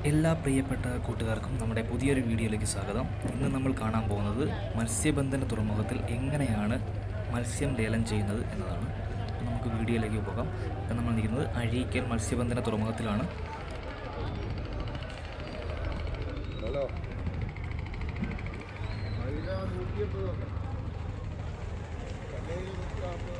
എല്ലാ പ്രിയപ്പെട്ട കൂട്ടുകാർക്കും നമ്മുടെ പുതിയൊരു വീഡിയോയിലേക്ക് സ്വാഗതം ഇന്ന് നമ്മൾ കാണാൻ പോകുന്നത് മത്സ്യബന്ധന തുറമുഖത്തിൽ എങ്ങനെയാണ് മത്സ്യം ലേലം ചെയ്യുന്നത് എന്നതാണ് അപ്പോൾ നമുക്ക് വീഡിയോയിലേക്ക് പോകാം ഇപ്പം നമ്മൾ നിൽക്കുന്നത് അഴീക്കൽ മത്സ്യബന്ധന തുറമുഖത്തിലാണ് ഹലോ അതിനാ നൂറ്റിയെൺപത് ഒക്കെ കണ്ണേരി നൂറ്റിനാൽപ്പത്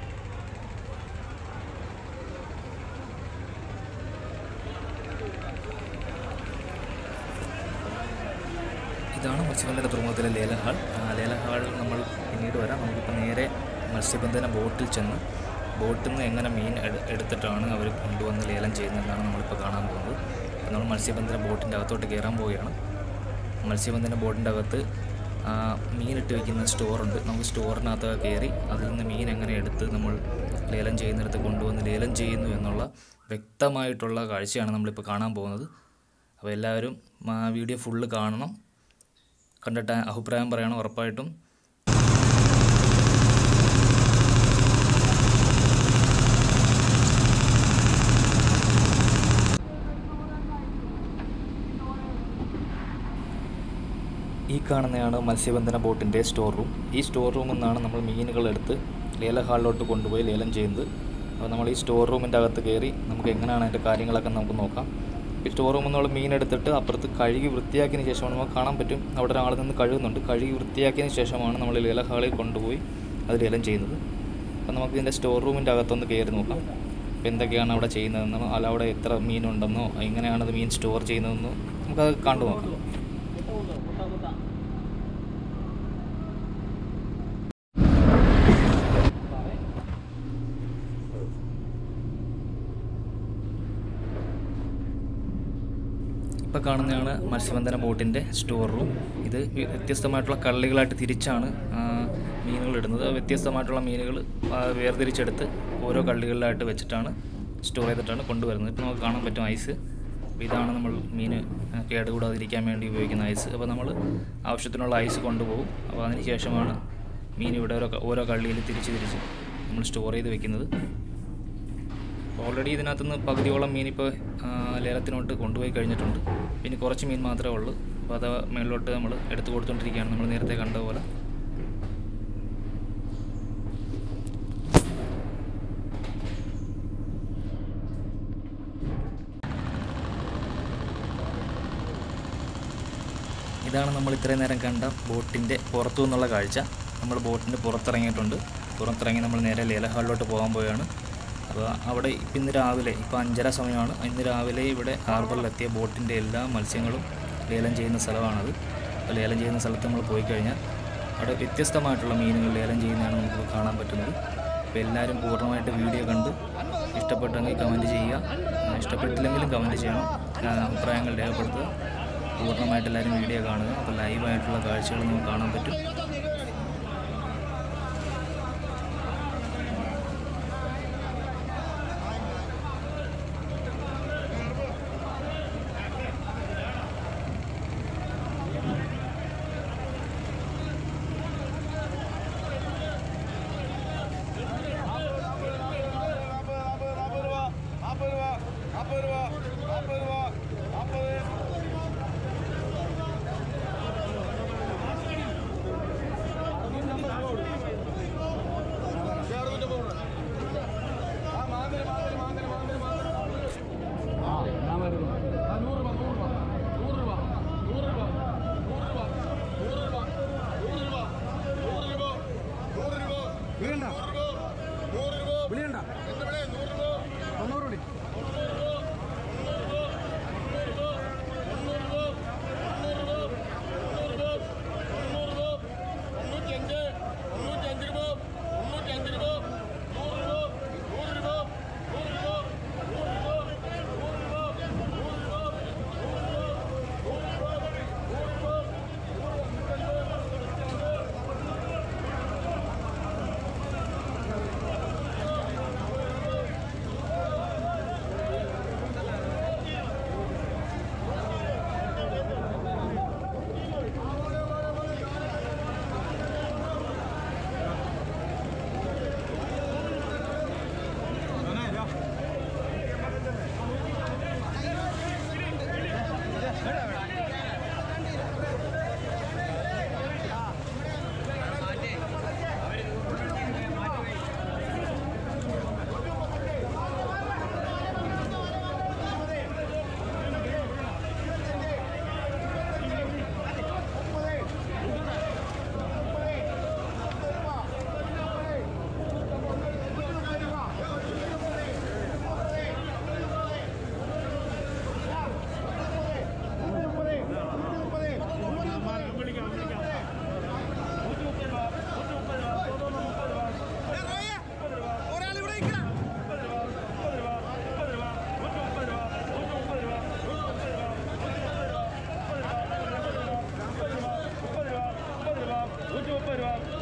ഇതാണ് മത്സ്യബന്ധന തുറമുഖത്തിലെ ലേലഹാൾ ആ ലേലഹാളിൽ നമ്മൾ പിന്നീട് വരാം നമുക്കിപ്പോൾ നേരെ മത്സ്യബന്ധന ബോട്ടിൽ ചെന്ന് ബോട്ടിൽ നിന്ന് എങ്ങനെ മീൻ എടു- എടുത്തിട്ടാണ് അവർ കൊണ്ടുവന്ന് ലേലം ചെയ്യുന്നതെന്നാണ് നമ്മളിപ്പോൾ കാണാൻ പോകുന്നത് അപ്പോൾ നമ്മൾ മത്സ്യബന്ധന ബോട്ടിൻ്റെ അകത്തോട്ട് കയറാൻ പോവുകയാണ് മത്സ്യബന്ധന ബോട്ടിൻ്റെ അകത്ത് ആ, മീനിട്ട് വയ്ക്കുന്ന സ്റ്റോറുണ്ട് നമുക്ക് സ്റ്റോറിനകത്ത് കയറി അതിൽ നിന്ന് മീൻ എങ്ങനെ എടുത്ത് നമ്മൾ ലേലം ചെയ്യുന്നിടത്ത് കൊണ്ടുവന്ന് ലേലം ചെയ്യുന്നു എന്നുള്ള വ്യക്തമായിട്ടുള്ള കാഴ്ചയാണ് നമ്മളിപ്പോൾ കാണാൻ പോകുന്നത് അപ്പോൾ എല്ലാവരും ആ, വീഡിയോ ഫുള്ള് കാണണം കണ്ടിട്ട് അഭിപ്രായം പറയണം ഉറപ്പായിട്ടും ഈ കാണുന്നതാണ് മത്സ്യബന്ധന ബോട്ടിൻ്റെ സ്റ്റോർ റൂം ഈ സ്റ്റോർ റൂമിൽ നിന്നാണ് നമ്മൾ മീനുകൾ എടുത്ത് ലേല ഹാളിലോട്ട് കൊണ്ടുപോയി ലേലം ചെയ്യുന്നത് അപ്പോൾ നമ്മൾ ഈ സ്റ്റോർ റൂമിൻ്റെ അകത്ത് കയറി നമുക്ക് എങ്ങനെയാണ് അതിൻ്റെ കാര്യങ്ങളൊക്കെ നമുക്ക് നോക്കാം ഈ സ്റ്റോർ റൂമിൽ നിന്ന് നമ്മൾ മീൻ എടുത്തിട്ട് അപ്പുറത്ത് കഴുകി വൃത്തിയാക്കിയതിന് ശേഷമാണ് നമുക്ക് കാണാൻ പറ്റും അവിടെ ഒരാൾ നിന്ന് കഴുകുന്നുണ്ട് കഴുകി വൃത്തിയാക്കിയതിന് ശേഷമാണ് നമ്മൾ ലേല ഹാളിൽ കൊണ്ടുപോയി അത് ലേലം ചെയ്യുന്നത് അപ്പോൾ നമുക്ക് ഇതിൻ്റെ സ്റ്റോർ റൂമിൻ്റെ അകത്തൊന്ന് കയറി നോക്കാം അപ്പോൾ എന്തൊക്കെയാണ് അവിടെ ചെയ്യുന്നതെന്നോ അല്ല അവിടെ എത്ര മീനുണ്ടെന്നോ എങ്ങനെയാണ് അത് മീൻ സ്റ്റോർ ചെയ്യുന്നതെന്നോ നമുക്കത് കണ്ടു നോക്കാം ഇപ്പോൾ കാണുന്നതാണ് മത്സ്യബന്ധന ബോട്ടിൻ്റെ സ്റ്റോർ റൂം ഇത് വി- വ്യത്യസ്തമായിട്ടുള്ള കള്ളികളായിട്ട് തിരിച്ചാണ് ആ, മീനുകൾ ഇടുന്നത് വ്യത്യസ്തമായിട്ടുള്ള മീനുകൾ ആ, വേർതിരിച്ചെടുത്ത് ഓരോ കള്ളികളിലായിട്ട് വെച്ചിട്ടാണ് സ്റ്റോർ ചെയ്തിട്ടാണ് കൊണ്ടുവരുന്നത് ഇപ്പോൾ നമുക്ക് കാണാൻ പറ്റും ഐസ് അപ്പോൾ ഇതാണ് നമ്മൾ മീൻ ആ, കേടുകൂടാതിരിക്കാൻ വേണ്ടി ഉപയോഗിക്കുന്ന ഐസ് അപ്പോൾ നമ്മൾ ആവശ്യത്തിനുള്ള ഐസ് കൊണ്ടുപോകും അപ്പോൾ അതിന് ശേഷമാണ് മീൻ ഇവിടെ ഓരോ ക- ഓരോ കള്ളിയിൽ തിരിച്ച് തിരിച്ച് നമ്മൾ സ്റ്റോർ ചെയ്ത് വെക്കുന്നത് ഓൾറെഡി ഇതിനകത്തുനിന്ന് പകുതിയോളം മീൻ ഇപ്പോൾ ലേലത്തിനോട്ട് കൊണ്ടുപോയി കഴിഞ്ഞിട്ടുണ്ട് പിന്നെ കുറച്ച് മീൻ മാത്രമേ ഉള്ളൂ അപ്പോൾ അത് മേളിലോട്ട് നമ്മൾ എടുത്തു കൊടുത്തുകൊണ്ടിരിക്കുകയാണ് നമ്മൾ നേരത്തെ കണ്ട പോലെ ഇതാണ് നമ്മൾ ഇത്രയും നേരം കണ്ട ബോട്ടിൻ്റെ പുറത്തു നിന്നുള്ള കാഴ്ച നമ്മൾ ബോട്ടിൻ്റെ പുറത്തിറങ്ങിയിട്ടുണ്ട് പുറത്തിറങ്ങി നമ്മൾ നേരെ ലേല ഹാളിലോട്ട് പോകാൻ പോവുകയാണ് അപ്പോൾ അവിടെ ഇപ്പം ഇന്ന് രാവിലെ ഇപ്പോൾ അഞ്ചര സമയമാണ് ഇന്ന് രാവിലെ ഇവിടെ ഹാർബറിലെത്തിയ ബോട്ടിൻ്റെ എല്ലാ മത്സ്യങ്ങളും ലേലം ചെയ്യുന്ന സ്ഥലമാണത് അപ്പോൾ ലേലം ചെയ്യുന്ന സ്ഥലത്ത് നമ്മൾ പോയി കഴിഞ്ഞാൽ അവിടെ വ്യത്യസ്തമായിട്ടുള്ള മീനുകൾ ലേലം ചെയ്യുന്നതാണ് നമുക്ക് കാണാൻ പറ്റുന്നത് അപ്പോൾ എല്ലാവരും പൂർണ്ണമായിട്ട് വീഡിയോ കണ്ട് ഇഷ്ടപ്പെട്ടെങ്കിൽ കമൻറ്റ് ചെയ്യുക ആ, ഇഷ്ടപ്പെട്ടില്ലെങ്കിലും കമൻറ്റ് ചെയ്യണം ആ, അഭിപ്രായങ്ങൾ രേഖപ്പെടുത്തുക പൂർണ്ണമായിട്ട് എല്ലാവരും വീഡിയോ കാണുക അപ്പോൾ ലൈവായിട്ടുള്ള കാഴ്ചകൾ നമുക്ക് കാണാൻ പറ്റും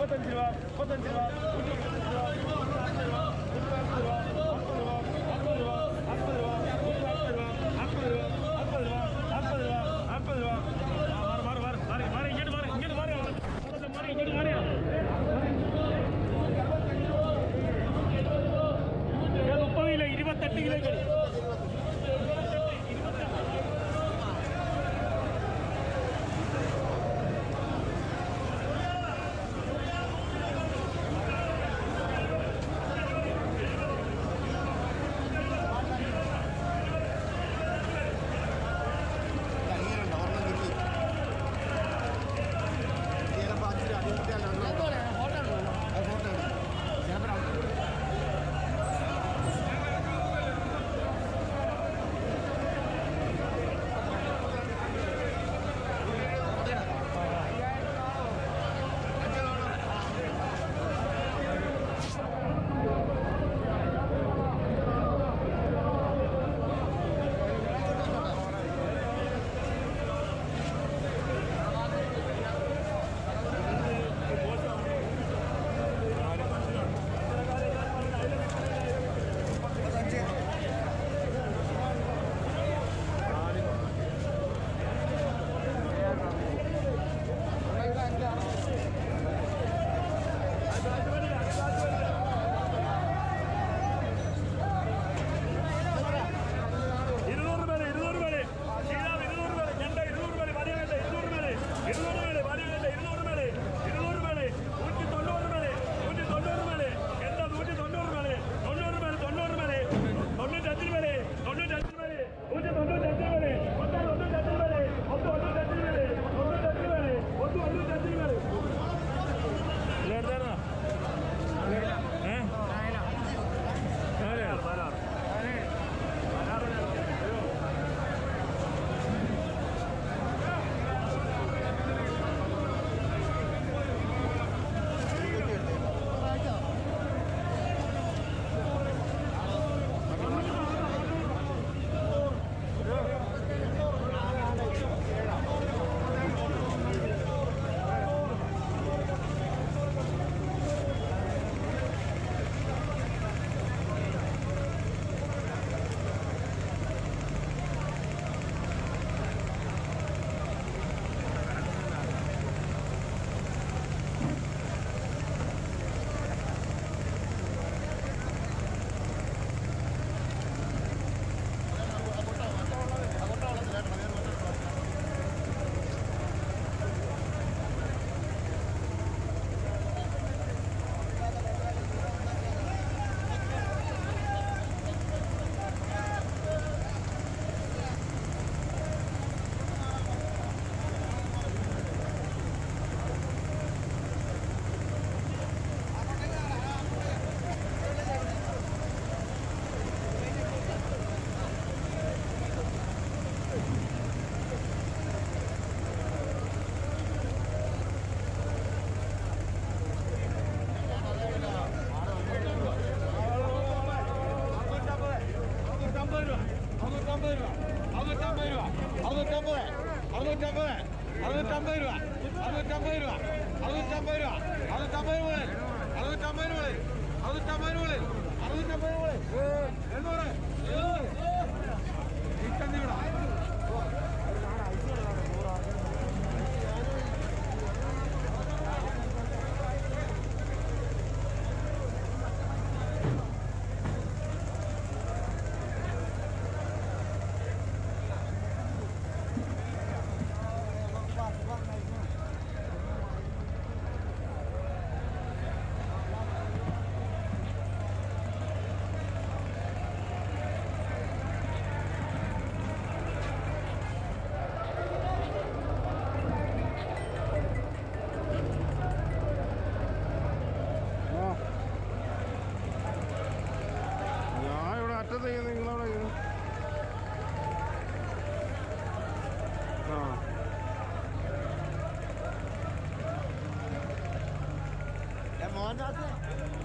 മുപ്പത്തഞ്ച് രൂപ മുപ്പത്തഞ്ച് രൂപ നൂറ്റി മുപ്പത്തഞ്ച് രൂപ നൂറ്റി നാൽപ്പത് രൂപ നൂറ്റി നാൽപ്പത് രൂപ അമ്പത് രൂപ അമ്പത് രൂപ നൂറ്റി നാൽപ്പത് രൂപ അമ്പത് രൂപ അമ്പത് രൂപ അമ്പത് രൂപ അമ്പത് രൂപ ആ, മാറി മാറി മാറി മാറി മാറി ഇങ്ങോട്ട് മാറി ഇങ്ങോട്ട് മാറി അവിടെ മാറി ഇങ്ങോട്ട് മാറിയാ മുപ്പത് കിലോ ഇരുപത്തെട്ട് കിലോ കടി അങ്ങനെയുണ്ട് ഒരെണ്ണം കിട്ടി ചിലപ്പോൾ അഞ്ച് അടിപൊളിയാണ് ഫോട്ടോ എടുക്കും ചിലപ്പോൾ ഇരുന്നൂറ് പേര് ഇരുന്നൂറ് പേര് ശ്രീരാം ഇരുന്നൂറ് പേര് ഞണ്ട ഇരുന്നൂറ് പേര് വലിയ വേണ്ട ഇരുന്നൂറ് പേര് ഇരുന്നൂറ് പേര് വലിയ വേണ്ട ഇരുന്നൂറ് പേര് ഇരുന്നൂറ് പേര് നൂറ്റി തൊണ്ണൂറ് പേര് നൂറ്റി തൊണ്ണൂറ് പേര് എന്താ നൂറ്റി തൊണ്ണൂറ് പേര് തൊണ്ണൂറ് പേര് തൊണ്ണൂറ് പേര് തൊണ്ണൂറ്റഞ്ചിന് പേര് തൊണ്ണൂറ്റഞ്ചിന് പേര് നൂറ്റി തൊണ്ണൂറ്റഞ്ചിന് പേര് ഒന്ന് തൊണ്ണൂറ്റഞ്ചിന് പേര് ഒന്ന് തൊണ്ണൂറ്റഞ്ചിന് പേര് തൊണ്ണൂറ്റഞ്ചിന് പേര് ഒന്ന് തൊണ്ണൂറ്റഞ്ചിന് പേര് ഇല്ല എടുത്തായിരുന്നോ ഏഹ് നാലാറ് നാലാറ് അറുന്നൂറ്റമ്പത് രൂപ അറുന്നൂറ്റമ്പത് രൂപ അറുന്നൂറ്റമ്പത് രൂപ അറുന്നൂറ്റമ്പത് അറുന്നൂറ്റമ്പത് അറുന്നൂറ്റമ്പത് രൂപ അറുന്നൂറ്റമ്പത് രൂപ അറുന്നൂറ്റമ്പത് രൂപ അറുന്നൂറ്റമ്പത് മുതൽ അറുന്നൂറ്റമ്പത് മുതൽ അറുന്നൂറ്റമ്പത് മുതൽ അറുന്നൂറ്റമ്പത് മുതൽ എണ്ണൂറ് ചിക്കൻ ഇവിടെ ഞാൻ ഇവിടെ അറ്റത്ത് ചെയ്യുന്നത് നിങ്ങളവിടെ ചെയ്യുന്നു ആ മോഹൻദാസ്